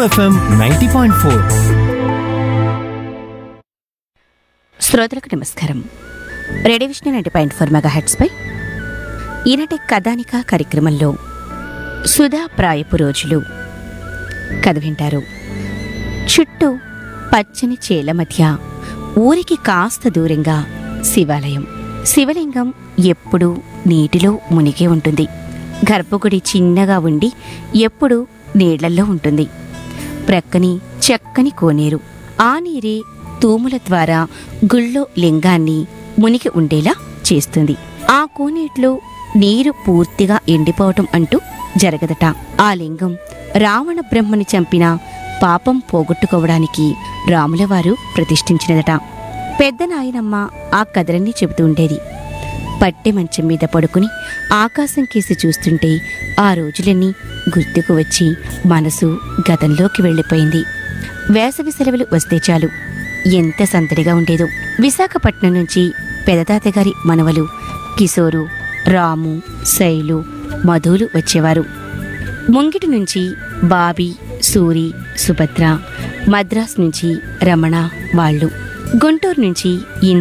FM ninety point four శ్రోతలకు నమస్కారం radio Vishnu ninety point four mega హెడ్స్పై ఈనాటి కథానిక కార్యక్రమంలో సుధా ప్రాయపు రోజులు కథ వింటారు చుట్టూ పచ్చని చేల మధ్య ఊరికి కాస్త దూరంగా శివాలయం శివలింగం ఎప్పుడూ నీటిలో మునిగి ఉంటుంది గర్భగుడి చిన్నగా ఉండి ఎప్పుడూ నీళ్లల్లో ఉంటుంది ప్రక్కని చక్కని కోనేరు ఆ నీరే తూముల ద్వారా గుళ్ళో లింగాన్ని మునిగి ఉండేలా చేస్తుంది ఆ కోనేట్లో నీరు పూర్తిగా ఎండిపోవటం అంటూ జరగదట ఆ లింగం రావణ బ్రహ్మని చంపిన పాపం పోగొట్టుకోవడానికి రాములవారు ప్రతిష్ఠించినదట పెద్ద నాయనమ్మ ఆ కథలన్నీ చెబుతూ ఉండేది పట్టె మంచం మీద పడుకుని ఆకాశం కేసి చూస్తుంటే ఆ రోజులన్నీ గుర్తుకు వచ్చి మనసు గతంలోకి వెళ్ళిపోయింది వేసవి సెలవులు వస్తే చాలు ఎంత సందడిగా ఉండేదో విశాఖపట్నం నుంచి పెదతాతగారి మనవలు కిశోరు రాము శైలు మధులు వచ్చేవారు ముంగిటి నుంచి బాబీ సూరి సుభద్ర మద్రాస్ నుంచి రమణ వాళ్ళు గుంటూరు నుంచి